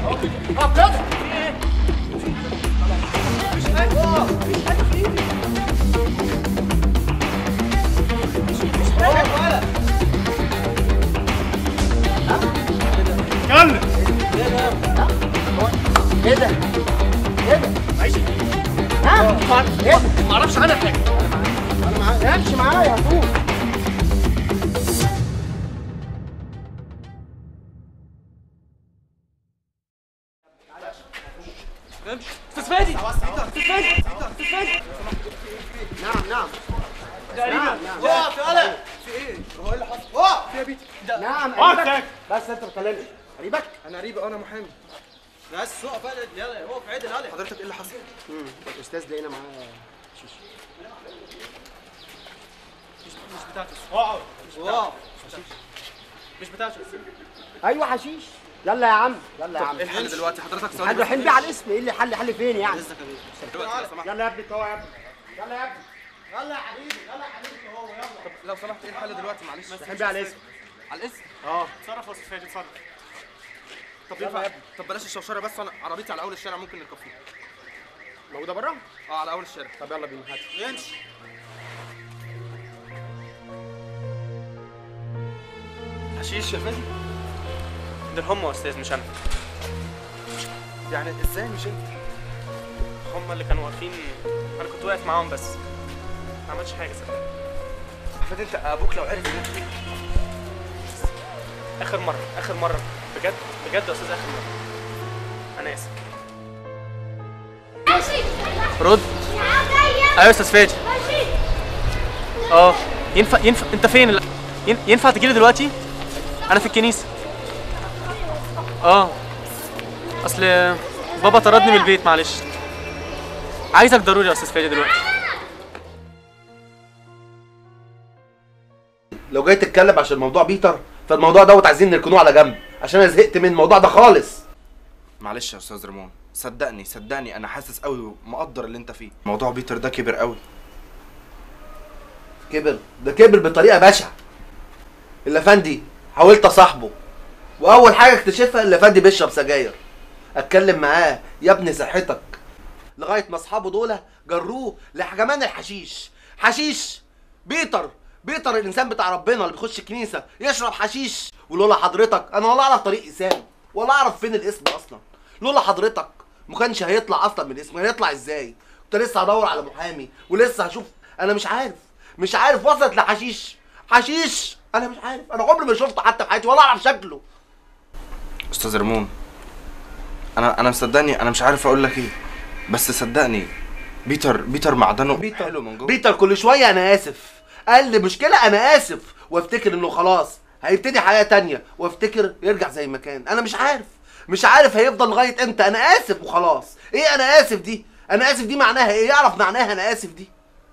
كمل ايه ده؟ ايه ده؟ ها؟ ايه؟ ما اعرفش عنها حاجه انا معايا امشي معايا هتوه استاذ فادي استاذ فادي استاذ فادي نعم نعم تقريبا نعم اقف يالا في ايه؟ هو ايه اللي حصل؟ اقف في يا بيتي نعم اقعد قريبك. ساكت بس انت بتكلمني قريبك انا قريب انا محامي بس اقف يالا يلا اقف عدل يالا حضرتك ايه اللي حصل؟ امم الاستاذ لقينا معاه مش بتاعته اقعد اقف مش بتاعته ايوه حشيش يلا يا عم يلا يا عم ايه الحل دلوقتي حضرتك ثواني حل رايحين بيه على الاسم ايه اللي حل حل فين يعني اذنك يا بيه دلوقتي لو سمحت يلا يا ابني هو يا ابني يلا يا ابني يلا يا حبيبي يلا يا حبيبي هو يلا طب لو سمحت ايه الحل دلوقتي معلش رايحين بيه على الاسم على الاسم اه اتصرف يا استاذ فادي اتصرف طب ينفع طب بلاش الشوشره بس انا عربيتي على اول الشارع ممكن نركب فيها موجوده بره اه على اول الشارع طب يلا بينا هات يمشي حشيش يا فادي دول هم يا استاذ مش انا يعني ازاي مش انت هم اللي كانوا واقفين انا كنت واقف معاهم بس ما عملتش حاجه صدق فادي انت ابوك لو عرف ان انت اخر مره اخر مره بجد بجد يا استاذ اخر مره انا اسف رد ايوه يا استاذ فادي اه ينفع ينفع انت فين ال- ين- ينفع تجيلي دلوقتي انا في الكنيسه اه اصل بابا طردني من البيت معلش عايزك ضروري يا استاذ فادي دلوقتي لو جاي تتكلم عشان موضوع بيتر فالموضوع دوت عايزين نركنوه على جنب عشان انا زهقت من الموضوع ده خالص معلش يا استاذ ريمون صدقني صدقني انا حاسس قوي ومقدر اللي انت فيه موضوع بيتر ده كبر قوي كبر ده كبر بطريقه بشعه الافندي حاولت اصاحبه واول حاجه اكتشفها الافندي بيشرب سجاير اتكلم معاه يا ابني صحتك لغايه ما اصحابه دول جروه لحجمان الحشيش حشيش بيتر بيتر الانسان بتاع ربنا اللي بيخش الكنيسه يشرب حشيش ولولا حضرتك انا ولا اعرف طريق اسام ولا اعرف فين الاسم اصلا لولا حضرتك ما كانش هيطلع اصلا من الاسم هيطلع ازاي كنت لسه هدور على محامي ولسه هشوف انا مش عارف مش عارف وصلت لحشيش حشيش انا مش عارف انا عمري ما شفته حتى في حياتي ولا اعرف شكله استاذ ريمون انا انا مصدقني انا مش عارف اقول لك ايه بس صدقني بيتر بيتر معدنه بيتر حلو من جوه بيتر كل شويه انا اسف قال لي مشكله انا اسف وافتكر انه خلاص هيبتدي حياه تانية وافتكر يرجع زي ما كان انا مش عارف مش عارف هيفضل لغايه امتى انا اسف وخلاص ايه انا اسف دي انا اسف دي معناها ايه يعرف معناها انا اسف دي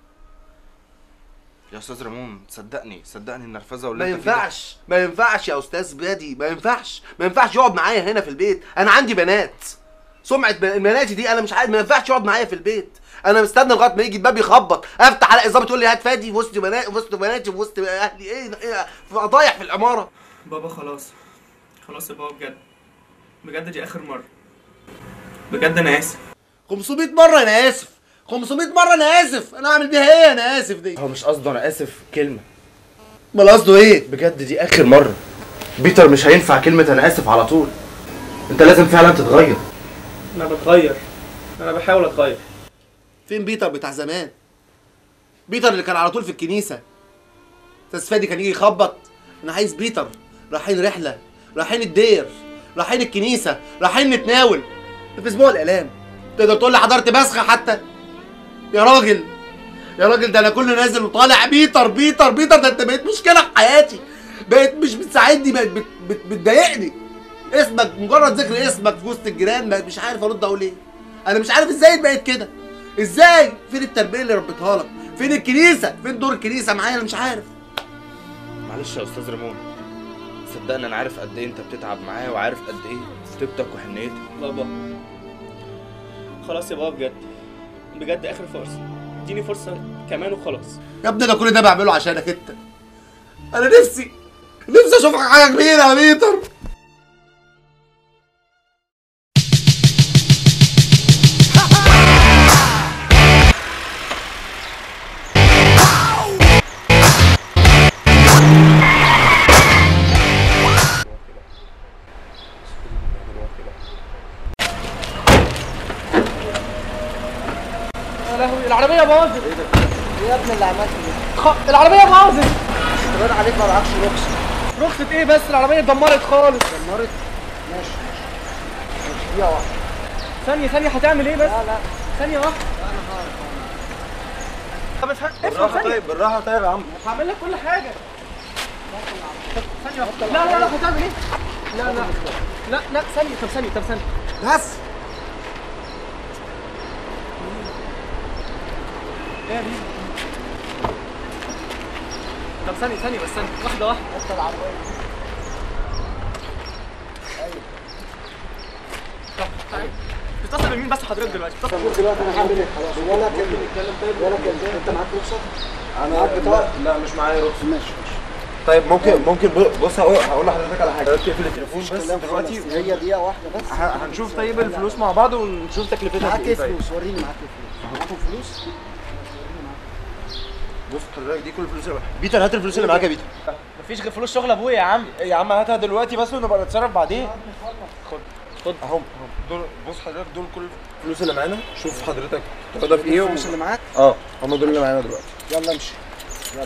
يا استاذ ريمون صدقني صدقني النرفزه ما واللي انت فيه ده- ينفعش ما ينفعش يا استاذ بادي ما ينفعش ما ينفعش يقعد معايا هنا في البيت انا عندي بنات سمعه بن- بناتي دي انا مش عارف ما ينفعش يقعد معايا في البيت انا مستني لغايه ما يجي الباب يخبط افتح الاقي الظابط يقول لي هات فادي في وسط بناتي في وسط بناتي في وسط اهلي ايه ايه فضايح في العماره بابا خلاص خلاص يا بابا بجد بجد دي اخر مره بجد انا اسف 500 مره انا اسف 500 مره انا اسف انا اعمل بيها ايه انا اسف دي هو مش قصده انا اسف كلمه امال قصده ايه بجد دي اخر مره بيتر مش هينفع كلمه انا اسف على طول انت لازم فعلا تتغير انا بتغير انا بحاول اتغير فين بيتر بتاع زمان بيتر اللي كان على طول في الكنيسه استاذ فادي كان يجي يخبط انا عايز بيتر رايحين رحله رايحين الدير رايحين الكنيسه رايحين نتناول ده في اسبوع الالام تقدر تقول لي حضرت بسخه حتى يا راجل يا راجل ده انا كل نازل وطالع بيتر بيتر بيتر ده انت بقيت مشكله في حياتي بقيت مش بتساعدني بقت بت- بت- بتضايقني اسمك مجرد ذكر اسمك في وسط الجيران بقت مش عارف ارد اقول ايه انا مش عارف ازاي بقيت كده ازاي فين التربيه اللي ربيتها لك فين الكنيسه فين دور الكنيسه معايا انا مش عارف معلش يا استاذ ريمون صدقني انا عارف قد ايه انت بتتعب معايا وعارف قد ايه طيبتك وحنيتك بابا خلاص يا بابا بجد بجد اخر فرصه اديني فرصه كمان وخلاص يا ابني انا كل ده بعمله عشانك انت انا نفسي نفسي اشوفك حاجه كبيره يا بيتر لهوي العربيه باظت ايه يا ابني اللي عملته ده؟ خ... العربيه باظت باين عليك ما معكش رخصه رخصه ايه بس العربيه اتدمرت خالص دمرت ماشي ماشي دقيقه واحده ثانيه ثانيه هتعمل ايه بس لا لا ثانيه واحده طب افهم افهم ثانيه طيب بالراحه طيب يا عم هعمل لك كل حاجه طب ثانيه واحده لا لا لا هتعمل ايه لا لا لا لا ثانيه طب ثانيه طب ثانيه بس ايه يا بيبي طب ثانيه ثانيه بس ثانيه واحده واحده انت العربيه طب تعالى. اتصل بمين بس حضرتك دلوقتي اتصل دلوقتي انا هعمل ايه خلاص ولا كلمه ولا كلمه انت معاك رخصه انا معاك بطاقة؟ لا مش معايا رخصه ماشي ماشي طيب ممكن ممكن ب- بص هقول هقول لحضرتك على حاجه تقفل التليفون بس كلام دلوقتي خالص. هي دقيقه واحده بس ه- هنشوف طيب الفلوس مع بعض ونشوف تكلفتها معاك قد ايه ايه طيب فلوس وريني معاك ايه فلوس معاكم فلوس بص حضرتك دي كل الفلوس اللي بيتر هات الفلوس اللي معاك يا بيتر مفيش غير فلوس شغل ابويا يا عم يا عم هاتها دلوقتي بس ونبقى نتصرف بعدين خد خد اهو اهو دول بص حضرتك دول كل الفلوس اللي معانا شوف حضرتك تاخدها في ايه و... الفلوس اللي معاك اه هم دول اللي معانا دلوقتي يلا امشي يلا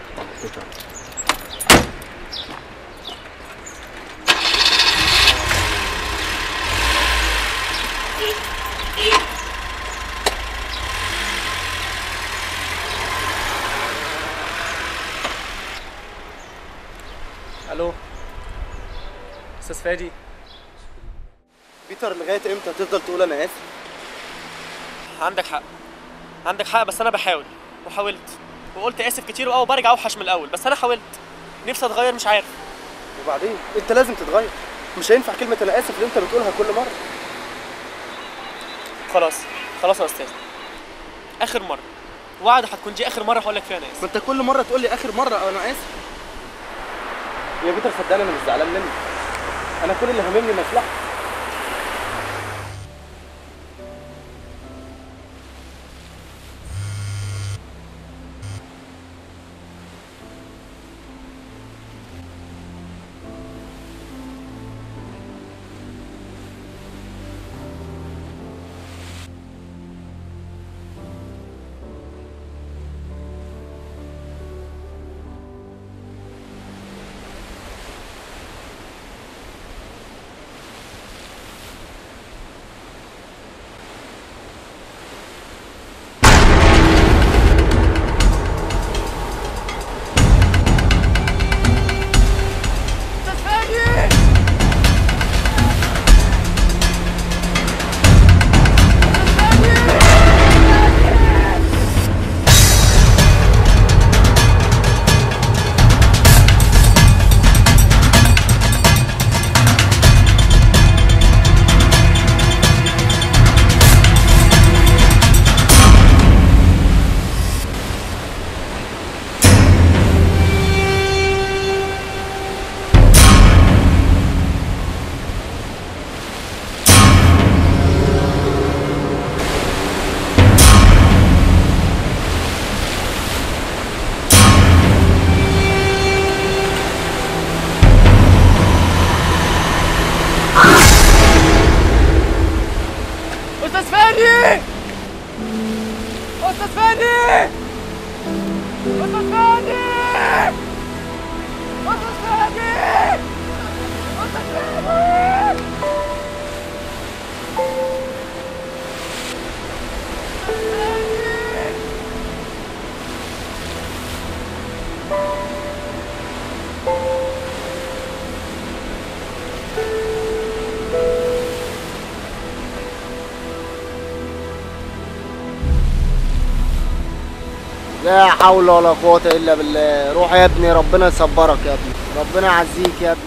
الو استاذ فادي بيتر لغايه امتى هتفضل تقول انا اسف عندك حق عندك حق بس انا بحاول وحاولت وقلت اسف كتير واه وبرجع اوحش من الاول بس انا حاولت نفسي اتغير مش عارف وبعدين انت لازم تتغير مش هينفع كلمه انا اسف اللي انت بتقولها كل مره خلاص خلاص يا استاذ اخر مره وعد هتكون دي اخر مره هقول لك فيها انا اسف ما انت كل مره تقول لي اخر مره انا اسف يا بيتر صدقني انا مش زعلان منك انا كل اللي هاممني مصلحتك استاذ فادي استاذ فادي استاذ فادي استاذ فادي استاذ فادي لا حول ولا قوة إلا بالله روح يا ابني ربنا يصبرك يا ابني ربنا يعزيك يا ابني